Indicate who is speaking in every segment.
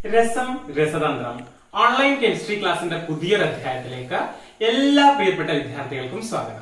Speaker 1: രസം രസതന്ത്രം online chemistry ക്ലാസിന്റെ പുതിയൊരു അധ്യായത്തിലേക്ക് എല്ലാ പ്രിയപ്പെട്ട വിദ്യാർത്ഥികൾക്കും സ്വാഗതം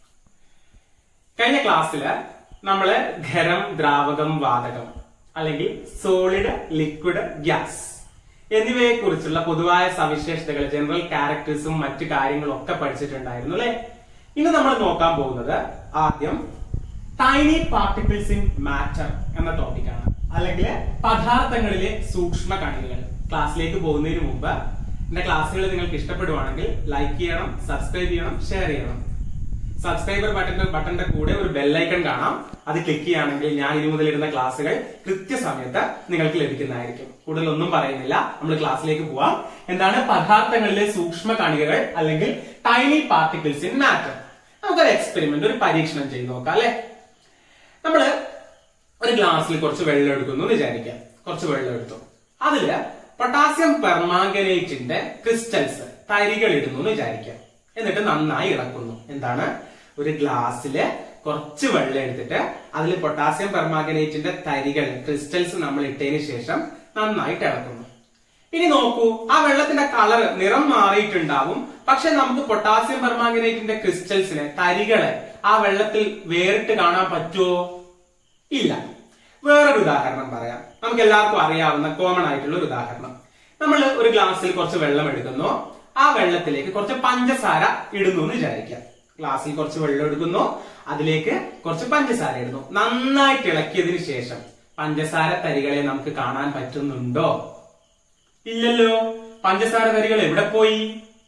Speaker 1: കഴിഞ്ഞ ക്ലാസ്സില് നമ്മള് ഖരം ദ്രാവകം വാതകം അല്ലെങ്കിൽ സോളിഡ് ലിക്വിഡ് ഗ്യാസ് എന്നിവയെ കുറിച്ചുള്ള പൊതുവായ സവിശേഷതകൾ ജനറൽ ക്യാരക്ടേഴ്സും മറ്റു കാര്യങ്ങളും ഒക്കെ പഠിച്ചിട്ടുണ്ടായിരുന്നു അല്ലെ ഇന്ന് നമ്മൾ നോക്കാൻ പോകുന്നത് ആദ്യം ടൈനി പാർട്ടിക്കിൾസ് ഇൻ മാറ്റർ എന്ന ടോപ്പിക്കാണ് അല്ലെങ്കിൽ പദാർത്ഥങ്ങളിലെ സൂക്ഷ്മ കണികകൾ ക്ലാസ്സിലേക്ക് പോകുന്നതിന് മുമ്പ് എന്റെ ക്ലാസ്സുകൾ നിങ്ങൾക്ക് ഇഷ്ടപ്പെടുവാണെങ്കിൽ ലൈക്ക് ചെയ്യണം സബ്സ്ക്രൈബ് ചെയ്യണം ഷെയർ ചെയ്യണം സബ്സ്ക്രൈബർ ബട്ടന്റെ ബട്ടന്റെ കൂടെ ഒരു ബെല്ലൈക്കൺ കാണാം അത് ക്ലിക്ക് ചെയ്യുകയാണെങ്കിൽ ഞാൻ ഇനി മുതൽ ഇടുന്ന ക്ലാസ്സുകൾ കൃത്യസമയത്ത് നിങ്ങൾക്ക് ലഭിക്കുന്നതായിരിക്കും കൂടുതൽ ഒന്നും പറയുന്നില്ല നമ്മൾ ക്ലാസ്സിലേക്ക് പോവാം എന്താണ് പദാർത്ഥങ്ങളിലെ സൂക്ഷ്മ കണികകൾ അല്ലെങ്കിൽ ടൈനി പാർട്ടിക്കിൾസ് ഇൻ മാറ്റർ നമുക്കൊരു എക്സ്പെരിമെന്റ് ഒരു പരീക്ഷണം ചെയ്ത് നോക്കാം അല്ലെ നമ്മള് ഒരു ഗ്ലാസ്സിൽ കുറച്ച് വെള്ളം എടുക്കുന്നു എന്ന് വിചാരിക്കാം കുറച്ച് വെള്ളം എടുത്തു അതില് പൊട്ടാസ്യം പെർമാംഗനേറ്റിന്റെ ക്രിസ്റ്റൽസ് തരികൾ ഇടുന്നു എന്ന് വിചാരിക്കാം എന്നിട്ട് നന്നായി ഇളക്കുന്നു എന്താണ് ഒരു ഗ്ലാസ്സില് കുറച്ച് വെള്ളം എടുത്തിട്ട് അതിൽ പൊട്ടാസ്യം പെർമാംഗനേറ്റിന്റെ തരികൾ ക്രിസ്റ്റൽസ് നമ്മൾ ഇട്ടതിന് ശേഷം നന്നായിട്ട് ഇളക്കുന്നു ഇനി നോക്കൂ ആ വെള്ളത്തിന്റെ കളർ നിറം മാറിയിട്ടുണ്ടാവും പക്ഷെ നമുക്ക് പൊട്ടാസ്യം പെർമാംഗനേറ്റിന്റെ ക്രിസ്റ്റൽസിനെ തരികളെ ആ വെള്ളത്തിൽ വേറിട്ട് കാണാൻ പറ്റുമോ ഇല്ല വേറൊരു ഉദാഹരണം പറയാം നമുക്ക് എല്ലാവർക്കും അറിയാവുന്ന കോമൺ ആയിട്ടുള്ള ഒരു ഉദാഹരണം നമ്മൾ ഒരു ഗ്ലാസ്സിൽ കുറച്ച് വെള്ളം എടുക്കുന്നു ആ വെള്ളത്തിലേക്ക് കുറച്ച് പഞ്ചസാര ഇടുന്നു എന്ന് വിചാരിക്കാം ഗ്ലാസ്സിൽ കുറച്ച് വെള്ളം എടുക്കുന്നു അതിലേക്ക് കുറച്ച് പഞ്ചസാര ഇടുന്നു നന്നായിട്ട് ഇളക്കിയതിനു ശേഷം പഞ്ചസാര തരികളെ നമുക്ക് കാണാൻ പറ്റുന്നുണ്ടോ ഇല്ലല്ലോ പഞ്ചസാര തരികൾ എവിടെ പോയി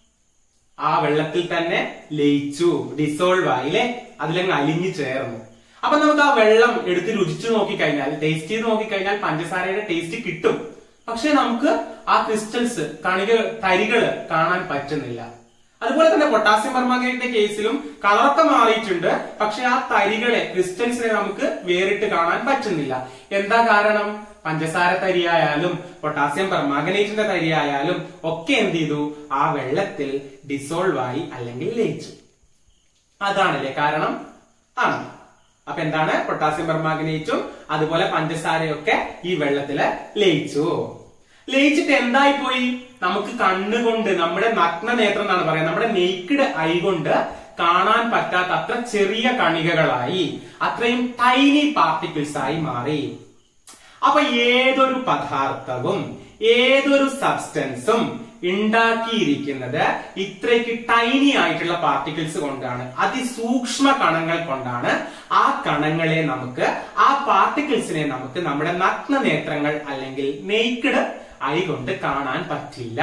Speaker 1: ആ വെള്ളത്തിൽ തന്നെ ലയിച്ചു ഡിസോൾവ് ആയില്ലേ അതിലങ്ങ് അലിഞ്ഞു ചേർന്നു അപ്പൊ നമുക്ക് ആ വെള്ളം എടുത്ത് രുചിച്ചു നോക്കിക്കഴിഞ്ഞാൽ ടേസ്റ്റ് ചെയ്ത് നോക്കിക്കഴിഞ്ഞാൽ പഞ്ചസാരയുടെ ടേസ്റ്റ് കിട്ടും പക്ഷെ നമുക്ക് ആ ക്രിസ്റ്റൽസ് കണിക തരികള് കാണാൻ പറ്റുന്നില്ല അതുപോലെ തന്നെ പൊട്ടാസ്യം പെർമാംഗനേറ്റിന്റെ കേസിലും കളറൊക്കെ മാറിയിട്ടുണ്ട് പക്ഷെ ആ തരികളെ ക്രിസ്റ്റൽസിനെ നമുക്ക് വേറിട്ട് കാണാൻ പറ്റുന്നില്ല എന്താ കാരണം പഞ്ചസാര തരിയായാലും പൊട്ടാസ്യം പെർമാംഗനേറ്റിന്റെ തരിയായാലും ഒക്കെ എന്ത് ചെയ്തു ആ വെള്ളത്തിൽ ഡിസോൾവ് ആയി അല്ലെങ്കിൽ ലയിച്ചു അതാണല്ലേ കാരണം ആണ് അപ്പൊ എന്താണ് പൊട്ടാസ്യം പെർമാംഗനേറ്റും അതുപോലെ പഞ്ചസാരയൊക്കെ ഈ വെള്ളത്തില് ലയിച്ചു ലയിച്ചിട്ട് എന്തായി പോയി നമുക്ക് കണ്ണുകൊണ്ട് നമ്മുടെ നഗ്ന നേത്രം എന്നാണ് പറയാം നമ്മുടെ നെയ്ക്കിഡ് ഐ കൊണ്ട് കാണാൻ പറ്റാത്ത അത്ര ചെറിയ കണികകളായി അത്രയും ടൈനി പാർട്ടിക്കിൾസ് ആയി മാറി അപ്പൊ ഏതൊരു പദാർത്ഥവും ഏതൊരു സബ്സ്റ്റൻസും ഉണ്ടാക്കിയിരിക്കുന്നത് ഇത്രയ്ക്ക് ടൈനി ആയിട്ടുള്ള പാർട്ടിക്കിൾസ് കൊണ്ടാണ് അതിസൂക്ഷ്മ കണങ്ങൾ കൊണ്ടാണ് ആ കണങ്ങളെ നമുക്ക് ആ പാർട്ടിക്കിൾസിനെ നമുക്ക് നമ്മുടെ നഗ്ന നേത്രങ്ങൾ അല്ലെങ്കിൽ നെയ്ക്കിഡ് ഐ കൊണ്ട് കാണാൻ പറ്റില്ല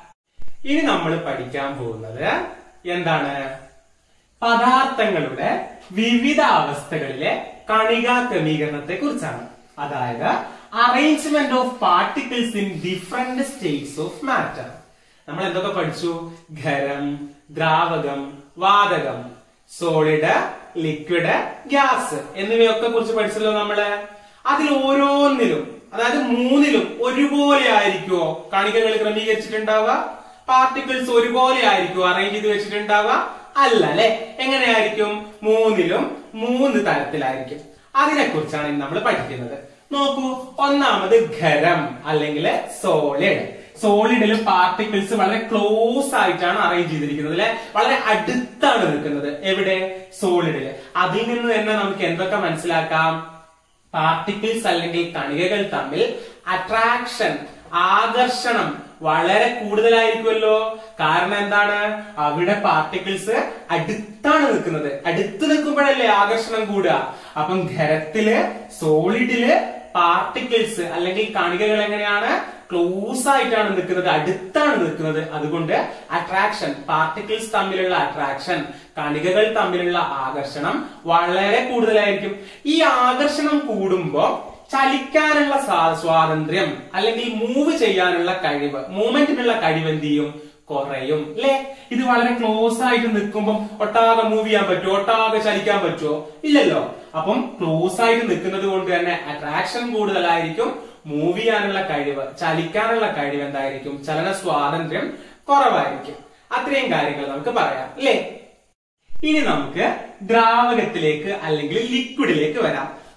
Speaker 1: ഇനി നമ്മൾ പഠിക്കാൻ പോകുന്നത് എന്താണ് പദാർത്ഥങ്ങളുടെ വിവിധ അവസ്ഥകളിലെ കണികാ ക്രമീകരണത്തെ കുറിച്ചാണ് അതായത് arrangement of particles in different states of matter നമ്മൾ എന്തൊക്കെ പഠിച്ചു ഖരം ദ്രാവകം വാതകം സോളിഡ് ലിക്വിഡ് ഗ്യാസ് എന്നിവയൊക്കെ കുറിച്ച് പഠിച്ചല്ലോ നമ്മള് അതിൽ ഓരോന്നിലും അതായത് മൂന്നിലും ഒരുപോലെ ആയിരിക്കുമോ കണികകൾ ക്രമീകരിച്ചിട്ടുണ്ടാവുക പാർട്ടിക്കിൾസ് ഒരുപോലെ ആയിരിക്കുമോ അറേഞ്ച് ചെയ്ത് വെച്ചിട്ടുണ്ടാവുക അല്ല അല്ലെ എങ്ങനെയായിരിക്കും മൂന്നിലും മൂന്ന് തരത്തിലായിരിക്കും അതിനെ കുറിച്ചാണ് ഇന്ന് നമ്മൾ പഠിക്കുന്നത് നോക്കൂ ഒന്നാമത് ഖരം അല്ലെങ്കിൽ സോളിഡ് സോളിഡിൽ പാർട്ടിക്കിൾസ് വളരെ ക്ലോസ് ആയിട്ടാണ് അറേഞ്ച് ചെയ്തിരിക്കുന്നത് അല്ലെ വളരെ അടുത്താണ് നിൽക്കുന്നത് എവിടെ സോളിഡില് അതിൽ നിന്ന് തന്നെ നമുക്ക് എന്തൊക്കെ മനസ്സിലാക്കാം പാർട്ടിക്കിൾസ് അല്ലെങ്കിൽ കണികകൾ തമ്മിൽ അട്രാക്ഷൻ ആകർഷണം വളരെ കൂടുതലായിരിക്കുമല്ലോ കാരണം എന്താണ് അവിടെ പാർട്ടിക്കിൾസ് അടുത്താണ് നിൽക്കുന്നത് അടുത്ത് നിൽക്കുമ്പോഴല്ലേ ആകർഷണം കൂടുക അപ്പം ഖരത്തില് സോളിഡില് പാർട്ടിക്കിൾസ് അല്ലെങ്കിൽ കണികകൾ എങ്ങനെയാണ് ക്ലോസ് ആയിട്ടാണ് നിൽക്കുന്നത് അടുത്താണ് നിൽക്കുന്നത് അതുകൊണ്ട് അട്രാക്ഷൻ പാർട്ടിക്കിൾസ് തമ്മിലുള്ള അട്രാക്ഷൻ കണികകൾ തമ്മിലുള്ള ആകർഷണം വളരെ കൂടുതലായിരിക്കും ഈ ആകർഷണം കൂടുമ്പോ ചലിക്കാനുള്ള സ്വാതന്ത്ര്യം അല്ലെങ്കിൽ മൂവ് ചെയ്യാനുള്ള കഴിവ് മൂവ്മെന്റിനുള്ള കഴിവ് എന്ത് ചെയ്യും കുറയും അല്ലെ ഇത് വളരെ ക്ലോസ് ആയിട്ട് നിൽക്കുമ്പോൾ ഒട്ടാകെ മൂവ് ചെയ്യാൻ പറ്റുമോ ഒട്ടാകെ ചലിക്കാൻ പറ്റുമോ ഇല്ലല്ലോ അപ്പം ക്ലോസ് ആയിട്ട് നിൽക്കുന്നത് കൊണ്ട് തന്നെ അട്രാക്ഷൻ കൂടുതലായിരിക്കും മൂവ് ചെയ്യാനുള്ള കഴിവ് ചലിക്കാനുള്ള കഴിവ് എന്തായിരിക്കും ചലന സ്വാതന്ത്ര്യം കുറവായിരിക്കും അത്രയും കാര്യങ്ങൾ നമുക്ക് പറയാം അല്ലേ ഇനി നമുക്ക് ദ്രാവകത്തിലേക്ക് അല്ലെങ്കിൽ ലിക്വിഡിലേക്ക് വരാം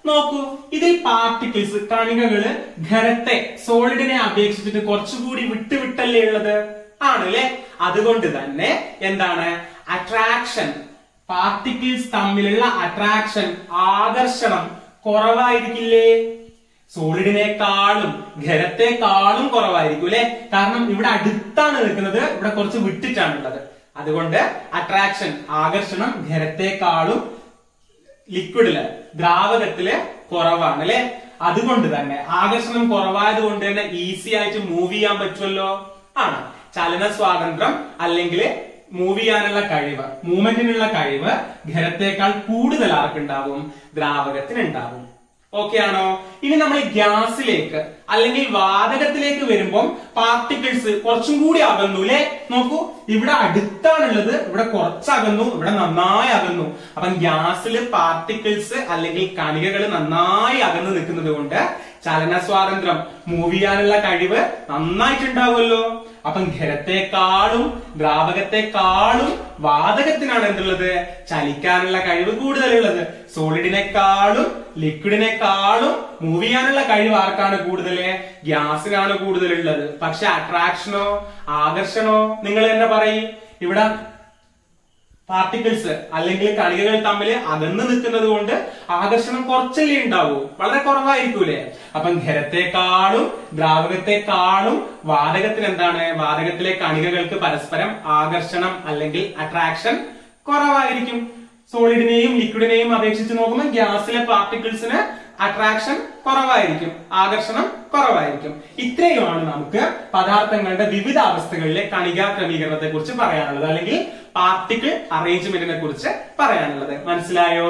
Speaker 1: നോക്കൂ ഇതിൽ പാർട്ടിക്കിൾസ് കണികകള് ഖരത്തെ സോളിഡിനെ അപേക്ഷിച്ചിട്ട് കുറച്ചുകൂടി വിട്ട് വിട്ടല്ലേ ഉള്ളത് ആണല്ലേ അതുകൊണ്ട് തന്നെ എന്താണ് അട്രാക്ഷൻ പാർട്ടിക്കിൾസ് തമ്മിലുള്ള അട്രാക്ഷൻ ആകർഷണം കുറവായിരിക്കില്ലേ സോളിഡിനേക്കാളും ഖരത്തെക്കാളും കുറവായിരിക്കും അല്ലെ കാരണം ഇവിടെ അടുത്താണ് നിൽക്കുന്നത് ഇവിടെ കുറച്ച് വിട്ടിട്ടാണുള്ളത് അതുകൊണ്ട് അട്രാക്ഷൻ ആകർഷണം ഖരത്തെക്കാളും ലിക്വിഡില് ദ്രാവകത്തില് കുറവാണ് അല്ലെ അതുകൊണ്ട് തന്നെ ആകർഷണം കുറവായത് കൊണ്ട് തന്നെ ഈസി ആയിട്ട് മൂവ് ചെയ്യാൻ പറ്റുമല്ലോ ആണ് ചലന സ്വാതന്ത്ര്യം അല്ലെങ്കിൽ മൂവ് ചെയ്യാനുള്ള കഴിവ് മൂവ്മെന്റിനുള്ള കഴിവ് ഖരത്തേക്കാൾ കൂടുതൽ ആർക്കുണ്ടാവും ദ്രാവകത്തിനുണ്ടാവും ഓക്കെ ആണോ ഇനി നമ്മൾ ഗ്യാസിലേക്ക് അല്ലെങ്കിൽ വാതകത്തിലേക്ക് വരുമ്പോൾ പാർട്ടിക്കിൾസ് കുറച്ചും കൂടി അകന്നു അല്ലെ നോക്കൂ ഇവിടെ അടുത്താണുള്ളത് ഇവിടെ കുറച്ച് അകന്നു ഇവിടെ നന്നായി അകന്നു അപ്പം ഗ്യാസിൽ പാർട്ടിക്കിൾസ് അല്ലെങ്കിൽ കണികകൾ നന്നായി അകന്നു നിൽക്കുന്നത് കൊണ്ട് ചലന സ്വാതന്ത്ര്യം മൂവ് ചെയ്യാനുള്ള കഴിവ് നന്നായിട്ടുണ്ടാവുമല്ലോ അപ്പം ഖരത്തെക്കാളും ദ്രാവകത്തെക്കാളും വാതകത്തിനാണ് എന്തുള്ളത് ചലിക്കാനുള്ള കഴിവ് കൂടുതലുള്ളത് സോളിഡിനെക്കാളും ലിക്വിഡിനെക്കാളും മൂവ് ചെയ്യാനുള്ള കഴിവ് ആർക്കാണ് കൂടുതൽ ഗ്യാസിനാണ് കൂടുതലുള്ളത് പക്ഷെ അട്രാക്ഷനോ ആകർഷണോ നിങ്ങൾ തന്നെ പറയും ഇവിടെ പാർട്ടിക്കിൾസ് അല്ലെങ്കിൽ കണികകൾ തമ്മിൽ അകന്നു നിൽക്കുന്നത് കൊണ്ട് ആകർഷണം കുറച്ചല്ലേ ഉണ്ടാവൂ വളരെ കുറവായിരിക്കൂലേ അപ്പം ഖരത്തെക്കാളും ദ്രാവകത്തെക്കാളും വാതകത്തിന് എന്താണ് വാതകത്തിലെ കണികകൾക്ക് പരസ്പരം ആകർഷണം അല്ലെങ്കിൽ അട്രാക്ഷൻ കുറവായിരിക്കും സോളിഡിനെയും ലിക്വിഡിനെയും അപേക്ഷിച്ച് നോക്കുമ്പോൾ ഗ്യാസിലെ പാർട്ടിക്കിൾസിന് അട്രാക്ഷൻ കുറവായിരിക്കും ആകർഷണം കുറവായിരിക്കും ഇത്രയുമാണ് നമുക്ക് പദാർത്ഥങ്ങളുടെ വിവിധ അവസ്ഥകളിലെ കണികാ ക്രമീകരണത്തെ കുറിച്ച് പറയാനുള്ളത് അല്ലെങ്കിൽ പാർട്ടിക്കിൾ അറേഞ്ച്മെന്റിനെ കുറിച്ച് പറയാനുള്ളത് മനസ്സിലായോ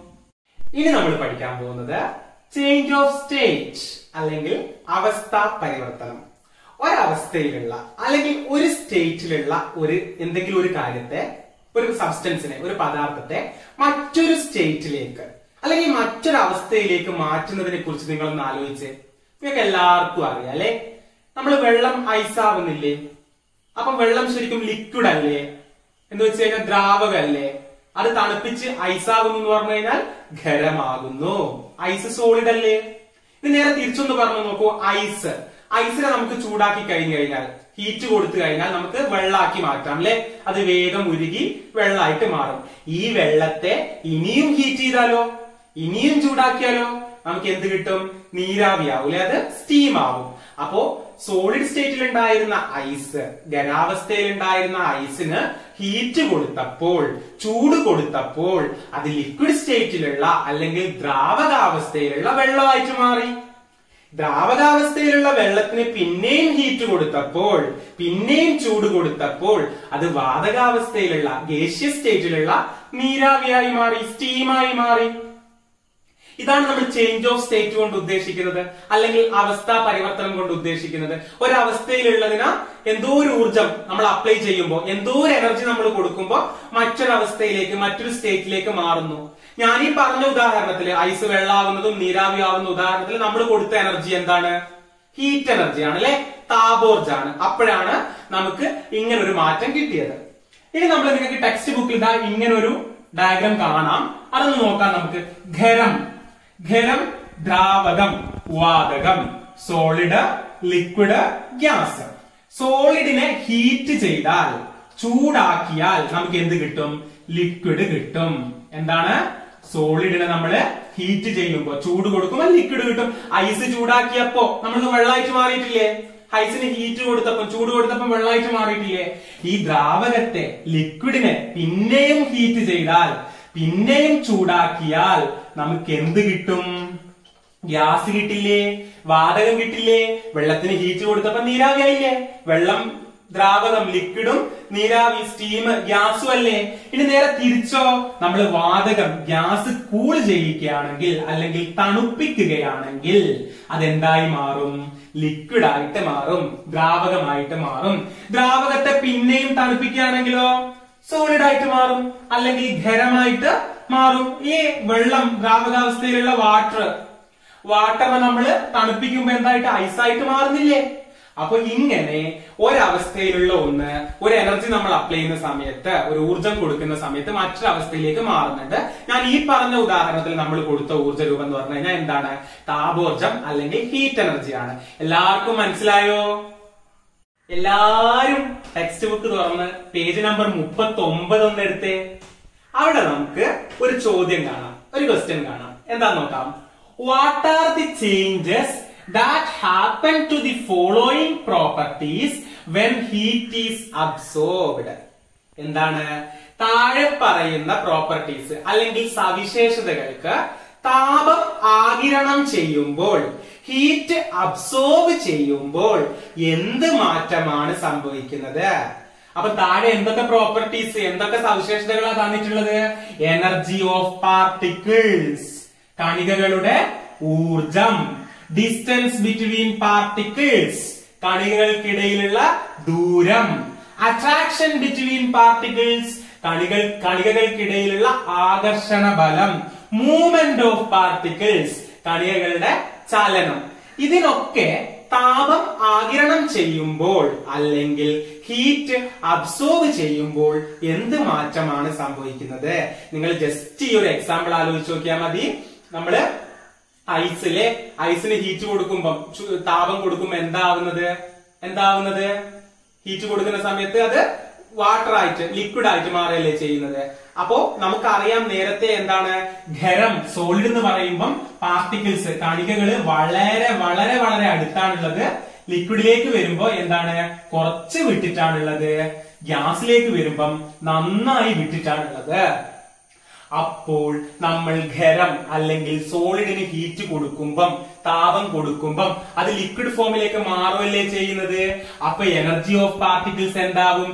Speaker 1: ഇനി നമ്മൾ പഠിക്കാൻ പോകുന്നത് ചേഞ്ച് ഓഫ് സ്റ്റേറ്റ് അല്ലെങ്കിൽ അവസ്ഥാ പരിവർത്തനം ഒരവസ്ഥയിലുള്ള അല്ലെങ്കിൽ ഒരു സ്റ്റേറ്റിലുള്ള ഒരു എന്തെങ്കിലും ഒരു കാര്യത്തെ ഒരു സബ്സ്റ്റൻസിനെ ഒരു പദാർത്ഥത്തെ മറ്റൊരു സ്റ്റേറ്റിലേക്ക് അല്ലെങ്കിൽ മറ്റൊരു അവസ്ഥയിലേക്ക് മാറ്റുന്നതിനെ കുറിച്ച് നിങ്ങളൊന്ന് ആലോചിച്ച് നിങ്ങൾക്ക് എല്ലാവർക്കും അറിയാം അല്ലെ നമ്മൾ വെള്ളം ഐസാവുന്നില്ലേ അപ്പം വെള്ളം ശരിക്കും ലിക്വിഡ് അല്ലേ എന്ന് വെച്ച് കഴിഞ്ഞാൽ ദ്രാവകല്ലേ അത് തണുപ്പിച്ച് ഐസാകുന്നു എന്ന് പറഞ്ഞു കഴിഞ്ഞാൽ ഖരമാകുന്നു ഐസ് സോളിഡ് അല്ലേ ഇത് നേരെ തിരിച്ചൊന്ന് പറഞ്ഞു നോക്കൂ ഐസ് ഐസിനെ നമുക്ക് ചൂടാക്കി കഴിഞ്ഞു കഴിഞ്ഞാൽ ഹീറ്റ് കൊടുത്തു കഴിഞ്ഞാൽ നമുക്ക് വെള്ളാക്കി മാറ്റാം അല്ലെ അത് വേഗം ഉരുകി വെള്ളമായിട്ട് മാറും ഈ വെള്ളത്തെ ഇനിയും ഹീറ്റ് ചെയ്താലോ ഇനിയും ചൂടാക്കിയാലോ നമുക്ക് എന്ത് കിട്ടും നീരാവിയാവും അല്ലെ അത് സ്റ്റീം ആവും അപ്പോ സോളിഡ് സ്റ്റേറ്റിൽ ഉണ്ടായിരുന്ന ഐസ് ഖരാവസ്ഥയിൽ ഉണ്ടായിരുന്ന ഐസിന് ഹീറ്റ് കൊടുത്തപ്പോൾ ചൂട് കൊടുത്തപ്പോൾ അത് ലിക്വിഡ് സ്റ്റേറ്റിലുള്ള അല്ലെങ്കിൽ ദ്രാവകാവസ്ഥയിലുള്ള വെള്ളമായിട്ട് മാറി ദ്രാവകാവസ്ഥയിലുള്ള വെള്ളത്തിന് പിന്നെയും ഹീറ്റ് കൊടുത്തപ്പോൾ പിന്നെയും ചൂട് കൊടുത്തപ്പോൾ അത് വാതകാവസ്ഥയിലുള്ള ഗേഷ്യസ് സ്റ്റേറ്റിലുള്ള നീരാവിയായി മാറി സ്റ്റീമായി മാറി ഇതാണ് നമ്മൾ ചേഞ്ച് ഓഫ് സ്റ്റേറ്റ് കൊണ്ട് ഉദ്ദേശിക്കുന്നത് അല്ലെങ്കിൽ അവസ്ഥാ പരിവർത്തനം കൊണ്ട് ഉദ്ദേശിക്കുന്നത് ഒരവസ്ഥയിലുള്ളതിന് എന്തോ ഒരു ഊർജം നമ്മൾ അപ്ലൈ ചെയ്യുമ്പോൾ എന്തോ ഒരു എനർജി നമ്മൾ കൊടുക്കുമ്പോൾ മറ്റൊരവസ്ഥയിലേക്ക് മറ്റൊരു സ്റ്റേറ്റിലേക്ക് മാറുന്നു ഞാൻ ഈ പറഞ്ഞ ഉദാഹരണത്തിൽ ഐസ് വെള്ളാവുന്നതും നീരാവി ആവുന്ന ഉദാഹരണത്തിൽ നമ്മൾ കൊടുത്ത എനർജി എന്താണ് ഹീറ്റ് എനർജിയാണ് അല്ലെ താപോർജാണ് അപ്പോഴാണ് നമുക്ക് ഇങ്ങനെ ഒരു മാറ്റം കിട്ടിയത് ഇനി നമ്മൾ നിങ്ങൾക്ക് ടെക്സ്റ്റ് ബുക്കിൽ ഇതാ ഇങ്ങനെ ഒരു ഡയഗ്രാം കാണാം അതൊന്ന് നോക്കാം നമുക്ക് ഖരം ഖരം ദ്രാവകം വാതകം സോളിഡ് ലിക്വിഡ് ഗ്യാസ് സോളിഡിനെ ഹീറ്റ് ചെയ്താൽ ചൂടാക്കിയാൽ നമുക്ക് എന്ത് കിട്ടും ലിക്വിഡ് കിട്ടും എന്താണ് സോളിഡിനെ നമ്മള് ഹീറ്റ് ചെയ്യുമ്പോ ചൂട് കൊടുക്കുമ്പോൾ ലിക്വിഡ് കിട്ടും ഐസ് ചൂടാക്കിയപ്പോ നമ്മൾക്ക് വെള്ളമായിട്ട് മാറിയിട്ടില്ലേ ഐസിന് ഹീറ്റ് കൊടുത്തപ്പം ചൂട് കൊടുത്തപ്പം വെള്ളമായിട്ട് മാറിയിട്ടില്ലേ ഈ ദ്രാവകത്തെ ലിക്വിഡിനെ പിന്നെയും ഹീറ്റ് ചെയ്താൽ പിന്നെയും ചൂടാക്കിയാൽ നമുക്ക് എന്ത് കിട്ടും ഗ്യാസ് കിട്ടില്ലേ വാതകം കിട്ടില്ലേ വെള്ളത്തിന് ഹീറ്റ് കൊടുത്തപ്പോ നീരാവിയായില്ലേ വെള്ളം ദ്രാവകം ലിക്വിഡും നീരാവി സ്റ്റീം ഗ്യാസും അല്ലേ ഇനി നേരെ തിരിച്ചോ നമ്മൾ വാതകം ഗ്യാസ് കൂൾ ചെയ്യിക്കുകയാണെങ്കിൽ അല്ലെങ്കിൽ തണുപ്പിക്കുകയാണെങ്കിൽ അതെന്തായി മാറും ലിക്വിഡ് ആയിട്ട് മാറും ദ്രാവകമായിട്ട് മാറും ദ്രാവകത്തെ പിന്നെയും തണുപ്പിക്കുകയാണെങ്കിലോ സോളിഡ് ആയിട്ട് മാറും അല്ലെങ്കിൽ ഖരമായിട്ട് മാറും ഈ വെള്ളം ദ്രാവകാവസ്ഥയിലുള്ള വാട്ടർ വാട്ടറിനെ നമ്മൾ തണുപ്പിക്കുമ്പോ എന്തായിട്ട് ഐസായിട്ട് മാറുന്നില്ലേ അപ്പൊ ഇങ്ങനെ ഒരവസ്ഥയിലുള്ള ഒന്ന് ഒരു എനർജി നമ്മൾ അപ്ലൈ ചെയ്യുന്ന സമയത്ത് ഒരു ഊർജം കൊടുക്കുന്ന സമയത്ത് മറ്റൊരു അവസ്ഥയിലേക്ക് മാറുന്നുണ്ട് ഞാൻ ഈ പറഞ്ഞ ഉദാഹരണത്തിൽ നമ്മൾ കൊടുത്ത ഊർജ്ജ രൂപം എന്ന് പറഞ്ഞു കഴിഞ്ഞാൽ എന്താണ് താപോർജം അല്ലെങ്കിൽ ഹീറ്റ് എനർജിയാണ് എല്ലാവർക്കും മനസ്സിലായോ എല്ലാരും ടെക്സ്റ്റ് ബുക്ക് തുറന്ന് പേജ് നമ്പർ മുപ്പത്തി ഒമ്പത് ഒന്ന് എടുത്തേ അവിടെ നമുക്ക് ഒരു ചോദ്യം കാണാം ഒരു ക്വസ്റ്റ്യൻ കാണാം എന്താ നോക്കാം what are the changes that happen to the following properties when heat is absorbed എന്താണ് താഴെ പറയുന്ന പ്രോപ്പർട്ടീസ് അല്ലെങ്കിൽ സവിശേഷതകൾക്ക് താപം ആകിരണം ചെയ്യുമ്പോൾ ഹീറ്റ് അബ്സോർബ് ചെയ്യുമ്പോൾ എന്ത് മാറ്റമാണ് സംഭവിക്കുന്നത് അപ്പൊ താഴെ എന്തൊക്കെ പ്രോപ്പർട്ടീസ് എന്തൊക്കെ സവിശേഷതകളാണ് തന്നിട്ടുള്ളത് എനർജി ഓഫ് പാർട്ടിക്കിൾസ് കണികകളുടെ ഊർജം ഡിസ്റ്റൻസ് ബിറ്റ്വീൻ പാർട്ടിക്കിൾസ് കണികകൾക്കിടയിലുള്ള ദൂരം അട്രാക്ഷൻ ബിറ്റ്വീൻ പാർട്ടിക്കിൾസ് കണികൾ കണികകൾക്കിടയിലുള്ള ആകർഷണ ബലം മൂവ്മെന്റ് ഓഫ് പാർട്ടിക്കിൾസ് കണികകളുടെ ചലനം ഇതിനൊക്കെ താപം ആകിരണം ചെയ്യുമ്പോൾ അല്ലെങ്കിൽ ഹീറ്റ് അബ്സോർബ് ചെയ്യുമ്പോൾ എന്ത് മാറ്റമാണ് സംഭവിക്കുന്നത് നിങ്ങൾ ജസ്റ്റ് ഈ ഒരു എക്സാമ്പിൾ ആലോചിച്ച് നോക്കിയാൽ മതി നമ്മള് ഐസിലെ ഐസിന് ഹീറ്റ് കൊടുക്കുമ്പം ചു- താപം കൊടുക്കുമ്പോ എന്താവുന്നത് എന്താവുന്നത് ഹീറ്റ് കൊടുക്കുന്ന സമയത്ത് അത് വാട്ടർ ആയിട്ട് ലിക്വിഡ് ആയിട്ട് മാറുകയല്ലേ ചെയ്യുന്നത് അപ്പോ നമുക്കറിയാം നേരത്തെ എന്താണ് ഖരം സോളിഡ് എന്ന് പറയുമ്പം പാർട്ടിക്കിൾസ് കണികകള് വളരെ വളരെ വളരെ അടുത്താണുള്ളത് ലിക്വിഡിലേക്ക് വരുമ്പോ എന്താണ് കുറച്ച് വിട്ടിട്ടാണുള്ളത് ഗ്യാസിലേക്ക് വരുമ്പം നന്നായി വിട്ടിട്ടാണുള്ളത് അപ്പോൾ നമ്മൾ ഖരം അല്ലെങ്കിൽ സോളിഡിന് ഹീറ്റ് കൊടുക്കുമ്പം താപം കൊടുക്കുമ്പം അത് ലിക്വിഡ് ഫോമിലേക്ക് മാറുമല്ലേ ചെയ്യുന്നത് അപ്പൊ എനർജി ഓഫ് പാർട്ടിക്കിൾസ് എന്താവും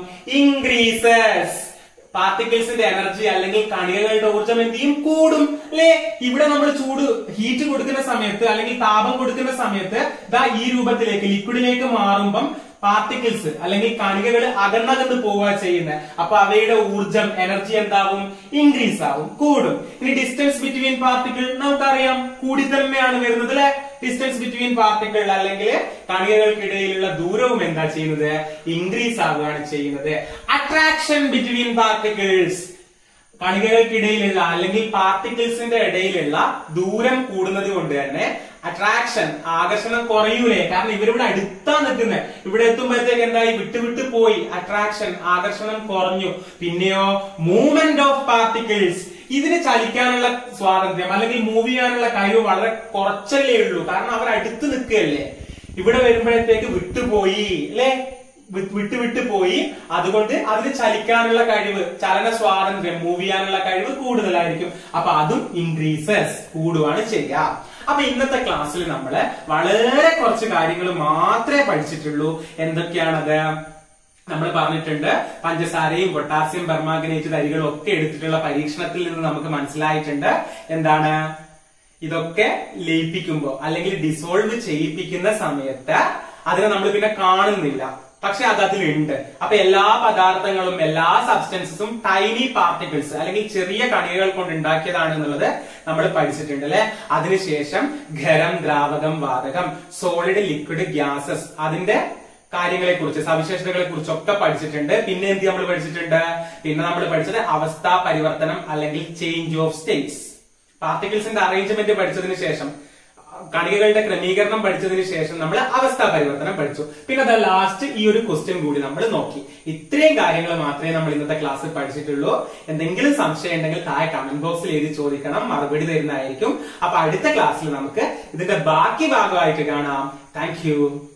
Speaker 1: ഇൻക്രീസസ് പാർട്ടിക്കിൾസിന്റെ എനർജി അല്ലെങ്കിൽ കണികകളുടെ ഊർജ്ജം എന്ത് ചെയ്യും കൂടും അല്ലെ ഇവിടെ നമ്മൾ ചൂട് ഹീറ്റ് കൊടുക്കുന്ന സമയത്ത് അല്ലെങ്കിൽ താപം കൊടുക്കുന്ന സമയത്ത് ദാ ഈ രൂപത്തിലേക്ക് ലിക്വിഡിലേക്ക് മാറുമ്പം പാർട്ടിക്കിൾസ് അല്ലെങ്കിൽ കണികകൾ അകന്നകന്ന് പോവുക ചെയ്യുന്നത് അപ്പൊ അവയുടെ ഊർജം എനർജി എന്താവും ഇൻക്രീസ് ആവും കൂടും ഇനി ഡിസ്റ്റൻസ് ബിറ്റ്വീൻ പാർട്ടിക്കിൾ നമുക്കറിയാം കൂടി തന്നെയാണ് വരുന്നത് അല്ലെ ഡിസ്റ്റൻസ് ബിറ്റ്വീൻ പാർട്ടിക്കിൾ അല്ലെങ്കിൽ കണികകൾക്കിടയിലുള്ള ദൂരവും എന്താ ചെയ്യുന്നത് ഇൻക്രീസ് ആവുകയാണ് ചെയ്യുന്നത് അട്രാക്ഷൻ ബിറ്റ്വീൻ പാർട്ടിക്കിൾസ് കണികകൾക്കിടയിലുള്ള അല്ലെങ്കിൽ പാർട്ടിക്കിൾസിന്റെ ഇടയിലുള്ള ദൂരം കൂടുന്നത് കൊണ്ട് തന്നെ അട്രാക്ഷൻ ആകർഷണം കുറയൂലേ കാരണം ഇവരിവിടെ അടുത്താ നിൽക്കുന്നത് ഇവിടെ എത്തുമ്പോഴത്തേക്ക് എന്തായി വിട്ടു വിട്ടു പോയി അട്രാക്ഷൻ ആകർഷണം കുറഞ്ഞു പിന്നെയോ മൂവ്മെന്റ് ഓഫ് പാർട്ടിക്കിൾസ് ഇതിന് ചലിക്കാനുള്ള സ്വാതന്ത്ര്യം അല്ലെങ്കിൽ മൂവ് ചെയ്യാനുള്ള കഴിവ് വളരെ കുറച്ചല്ലേ ഉള്ളൂ കാരണം അവർ അടുത്ത് നിൽക്കുകയല്ലേ ഇവിടെ വരുമ്പോഴത്തേക്ക് വിട്ടുപോയി അല്ലെ വി- വിട്ട് വിട്ട് പോയി അതുകൊണ്ട് അതിന് ചലിക്കാനുള്ള കഴിവ് ചലന സ്വാതന്ത്ര്യം മൂവ് ചെയ്യാനുള്ള കഴിവ് കൂടുതലായിരിക്കും അപ്പൊ അതും ഇൻക്രീസസ് കൂടുകയാണ് ചെയ്യുക അപ്പൊ ഇന്നത്തെ ക്ലാസ്സിൽ നമ്മള് വളരെ കുറച്ച് കാര്യങ്ങൾ മാത്രമേ പഠിച്ചിട്ടുള്ളൂ എന്തൊക്കെയാണത് നമ്മൾ പറഞ്ഞിട്ടുണ്ട് പഞ്ചസാരയും പൊട്ടാസ്യം പെർമാഗ്നേറ്റ് അരികളും ഒക്കെ എടുത്തിട്ടുള്ള പരീക്ഷണത്തിൽ നിന്ന് നമുക്ക് മനസ്സിലായിട്ടുണ്ട് എന്താണ് ഇതൊക്കെ ലയിപ്പിക്കുമ്പോ അല്ലെങ്കിൽ ഡിസോൾവ് ചെയ്യിപ്പിക്കുന്ന സമയത്ത് അതിനെ നമ്മൾ പിന്നെ കാണുന്നില്ല പക്ഷെ അത് അതിലുണ്ട് അപ്പൊ എല്ലാ പദാർത്ഥങ്ങളും എല്ലാ സബ്സ്റ്റൻസസും ടൈനി പാർട്ടിക്കിൾസ് അല്ലെങ്കിൽ ചെറിയ കണികകൾ കൊണ്ട് ഉണ്ടാക്കിയതാണ് എന്നുള്ളത് നമ്മൾ പഠിച്ചിട്ടുണ്ട് അല്ലെ അതിനുശേഷം ഖരം ദ്രാവകം വാതകം സോളിഡ് ലിക്വിഡ് ഗ്യാസസ് അതിന്റെ കാര്യങ്ങളെ കുറിച്ച് സവിശേഷതകളെ കുറിച്ചൊക്കെ പഠിച്ചിട്ടുണ്ട് പിന്നെ എന്ത് നമ്മൾ പഠിച്ചിട്ടുണ്ട് പിന്നെ നമ്മൾ പഠിച്ചത് അവസ്ഥാ പരിവർത്തനം അല്ലെങ്കിൽ ചേഞ്ച് ഓഫ് സ്റ്റേറ്റ്സ് പാർട്ടിക്കിൾസിന്റെ അറേഞ്ച്മെന്റ് പഠിച്ചതിന് ശേഷം കണികകളുടെ ക്രമീകരണം പഠിച്ചതിന് ശേഷം നമ്മൾ അവസ്ഥാ പരിവർത്തനം പഠിച്ചു പിന്നെ അത് ലാസ്റ്റ് ഈ ഒരു ക്വസ്റ്റ്യൻ കൂടി നമ്മൾ നോക്കി ഇത്രയും കാര്യങ്ങൾ മാത്രമേ നമ്മൾ ഇന്നത്തെ ക്ലാസ്സിൽ പഠിച്ചിട്ടുള്ളൂ എന്തെങ്കിലും സംശയം ഉണ്ടെങ്കിൽ താഴെ കമന്റ് ബോക്സിൽ എഴുതി ചോദിക്കണം മറുപടി തരുന്നതായിരിക്കും അപ്പൊ അടുത്ത ക്ലാസ്സിൽ നമുക്ക് ഇതിന്റെ ബാക്കി ഭാഗമായിട്ട് കാണാം താങ്ക്